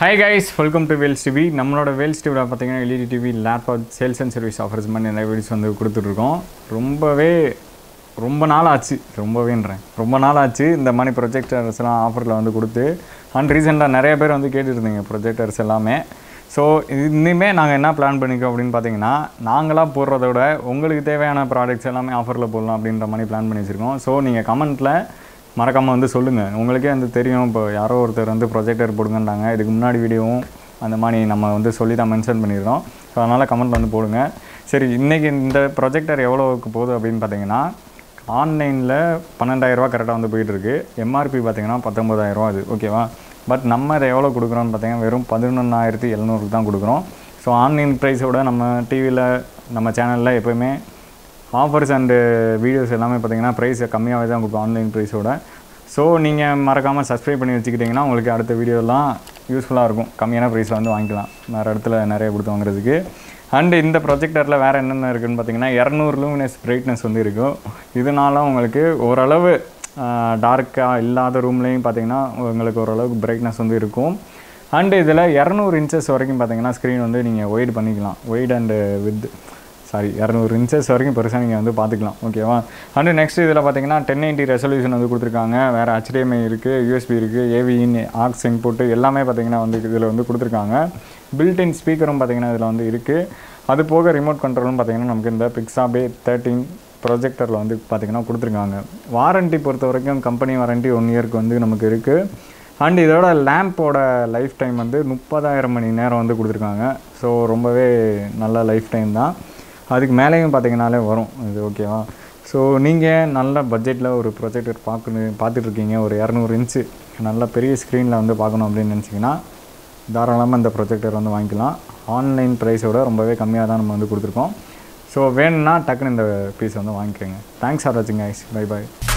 hi guys welcome to Vels TV நம்மளோட வேல்ஸ் டிவியில் பார்த்தீங்கன்னா LED TV laptop sales and service offers மாதிரி நிறைய வீடியோஸ் வந்து கொடுத்துட்ருக்கோம் ரொம்பவே ரொம்ப நாள் ஆச்சு ரொம்பவேன்றேன் ரொம்ப நாள் ஆச்சு இந்த மாதிரி ப்ரொஜெக்டர்ஸ்லாம் ஆஃபரில் வந்து கொடுத்து அண்ட் ரீசெண்டாக நிறைய பேர் வந்து கேட்டுருந்தீங்க ப்ரொஜெக்டர்ஸ் எல்லாமே ஸோ இனிமே நாங்கள் என்ன பிளான் பண்ணிக்கோம் அப்படின்னு பார்த்தீங்கன்னா நாங்களாக போடுறத விட உங்களுக்கு தேவையான ப்ராடக்ட்ஸ் எல்லாமே ஆஃபரில் போடலாம் அப்படின்ற மாதிரி பிளான் பண்ணி வச்சுருக்கோம் ஸோ நீங்கள் கமெண்ட்டில் மறக்காமல் வந்து சொல்லுங்கள் உங்களுக்கே வந்து தெரியும் இப்போ யாரோ ஒருத்தர் வந்து ப்ரொஜெக்டர் போடுங்கன்றாங்க இதுக்கு முன்னாடி வீடியோவும் அந்த மாதிரி நம்ம வந்து சொல்லி தான் மென்ஷன் பண்ணிடுறோம் ஸோ அதனால் கமெண்ட் வந்து போடுங்க சரி இன்றைக்கி இந்த ப்ரொஜெக்டர் எவ்வளோக்கு போகுது அப்படின்னு பார்த்தீங்கன்னா ஆன்லைனில் பன்னெண்டாயிரரூவா கரெக்டாக வந்து போயிட்டுருக்கு எம்ஆர்பி பார்த்தீங்கன்னா பத்தொம்பதாயிரரூவா அது ஓகேவா பட் நம்ம இதை எவ்வளோ கொடுக்குறோன்னு பார்த்தீங்கன்னா வெறும் பதினொன்றாயிரத்தி எழுநூறுக்கு தான் கொடுக்குறோம் ஸோ ஆன்லைன் ப்ரைஸோட நம்ம டிவியில் நம்ம சேனலில் எப்போயுமே ஆஃபர்ஸ் அண்டு வீடியோஸ் எல்லாமே பார்த்தீங்கன்னா ப்ரைஸ் கம்மியாகவே தான் கொடுப்போம் ஆன்லைன் ப்ரைஸோட ஸோ நீங்கள் மறக்காமல் சப்ஸ்கிரைப் பண்ணி வச்சுக்கிட்டிங்கன்னா உங்களுக்கு அடுத்த வீடியோலாம் யூஸ்ஃபுல்லாக இருக்கும் கம்மியான ப்ரைஸில் வந்து வாங்கிக்கலாம் வேறு இடத்துல நிறைய கொடுத்து வாங்குறதுக்கு அண்டு இந்த ப்ரொஜெக்டரில் வேறு என்னென்ன இருக்குதுன்னு பார்த்தீங்கன்னா இரநூறு லூமினஸ் பிரைட்னஸ் வந்து இருக்கும் இதனால உங்களுக்கு ஓரளவு டார்க்காக இல்லாத ரூம்லேயும் பார்த்தீங்கன்னா உங்களுக்கு ஓரளவுக்கு பிரைட்னஸ் வந்து இருக்கும் அண்டு இதில் இரநூறு இன்ச்சஸ் வரைக்கும் பார்த்தீங்கன்னா ஸ்க்ரீன் வந்து நீங்கள் ஒய்டு பண்ணிக்கலாம் ஒய்ட் அண்டு வித் சாரி இரநூறு இன்ச்சஸ் வரைக்கும் பெருசாக நீங்கள் வந்து பார்த்துக்கலாம் ஓகேவா அண்டு நெக்ஸ்ட் இதில் பார்த்தீங்கன்னா டென் எயிட்டி ரெசல்யூஷன் வந்து கொடுத்துருக்காங்க வேறு HDMI இருக்குது யூஎஸ்பி இருக்குது ஏவிஇன் ஆக்ஸ் இன்புட்டு எல்லாமே பார்த்தீங்கன்னா வந்து இதில் வந்து கொடுத்துருக்காங்க பில்டின் ஸ்பீக்கரும் பார்த்தீங்கன்னா இதில் வந்து இருக்குது அது போக ரிமோட் கண்ட்ரோலும் பார்த்தீங்கன்னா நமக்கு இந்த பிக்ஸாபே தேர்ட்டின் ப்ரொஜெக்டரில் வந்து பார்த்தீங்கன்னா கொடுத்துருக்காங்க வாரண்ட்டி பொறுத்த வரைக்கும் கம்பெனி வாரண்ட்டி ஒன் இயர்க்கு வந்து நமக்கு இருக்குது அண்ட் இதோட லேம்போட லைஃப் டைம் வந்து முப்பதாயிரம் மணி நேரம் வந்து கொடுத்துருக்காங்க ஸோ ரொம்பவே நல்ல லைஃப் டைம் தான் அதுக்கு மேலேயும் பார்த்தீங்கனாலே வரும் இது ஓகேவா ஸோ நீங்கள் நல்ல பட்ஜெட்டில் ஒரு ப்ரொஜெக்டர் பார்க்கணும் பார்த்துட்ருக்கீங்க ஒரு இரநூறு இன்ச்சு நல்ல பெரிய ஸ்க்ரீனில் வந்து பார்க்கணும் அப்படின்னு நினச்சிங்கன்னா தாராளமாக இந்த ப்ரொஜெக்டர் வந்து வாங்கிக்கலாம் ஆன்லைன் ப்ரைஸோட ரொம்பவே கம்மியாக தான் நம்ம வந்து கொடுத்துருக்கோம் ஸோ வேணும்னா டக்குன்னு இந்த பீஸ் வந்து வாங்கிக்கோங்க தேங்க்ஸ் ஃபார் வாட்சிங் ஐஸ் பை பை